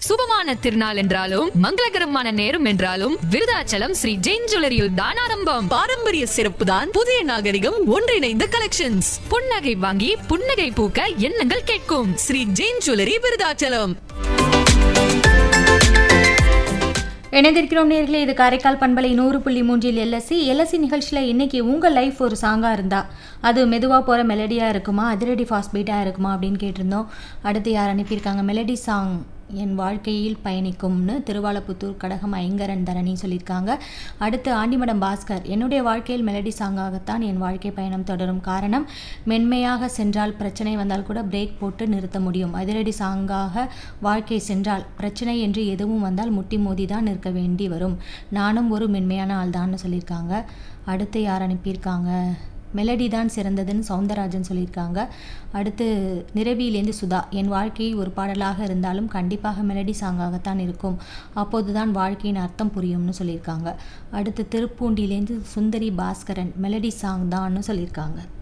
சுபமான திருநாள் என்றாலும் மங்களகரமான நேரம் என்றாலும் விருதாச்சலம் ஸ்ரீ ஜெயின் ஜுவல்லரியில் தான் ஆரம்பம் பாரம்பரிய சிறப்பு தான் புதிய நாகரிகம் ஒன்றிணைந்த கலெக்ஷன்ஸ் புன்னகை வாங்கி புன்னகை பூக்க எண்ணங்கள் கேட்கும் ஸ்ரீ ஜெயின் ஜுவல்லரி விருதாச்சலம் இணைந்திருக்கிறோம் நேர்களே இது காரைக்கால் பண்பலை நூறு புள்ளி மூன்றில் எல்எஸ்சி எல்எஸ்சி நிகழ்ச்சியில் இன்னைக்கு உங்கள் லைஃப் ஒரு சாங்காக இருந்தா அது மெதுவாக போகிற மெலடியாக இருக்குமா அதிரடி ஃபாஸ்ட் பீட்டாக இருக்குமா அப்படின்னு கேட்டிருந்தோம் அடுத்து யார் அனுப்பியிருக்காங்க மெலடி சாங் என் வாழ்க்கையில் பயணிக்கும்னு திருவாலப்புத்தூர் கடகம் ஐங்கரன் தரணி சொல்லியிருக்காங்க அடுத்து ஆண்டிமடம் பாஸ்கர் என்னுடைய வாழ்க்கையில் மெலடி சாங்காகத்தான் என் வாழ்க்கை பயணம் தொடரும் காரணம் மென்மையாக சென்றால் பிரச்சனை வந்தால் கூட பிரேக் போட்டு நிறுத்த முடியும் அதிரடி சாங்காக வாழ்க்கை சென்றால் பிரச்சனை என்று எதுவும் வந்தால் முட்டி மோதி தான் நிற்க வேண்டி வரும் நானும் ஒரு மென்மையான ஆள் தான்னு சொல்லியிருக்காங்க அடுத்து யார் அனுப்பியிருக்காங்க மெலடி தான் சிறந்ததுன்னு சவுந்தரராஜன் சொல்லியிருக்காங்க அடுத்து நிரவியிலேருந்து சுதா என் வாழ்க்கை ஒரு பாடலாக இருந்தாலும் கண்டிப்பாக மெலடி சாங்காகத்தான் இருக்கும் அப்போது தான் வாழ்க்கையின் அர்த்தம் புரியும்னு சொல்லியிருக்காங்க அடுத்து திருப்பூண்டியிலேருந்து சுந்தரி பாஸ்கரன் மெலடி சாங் தான்னு சொல்லியிருக்காங்க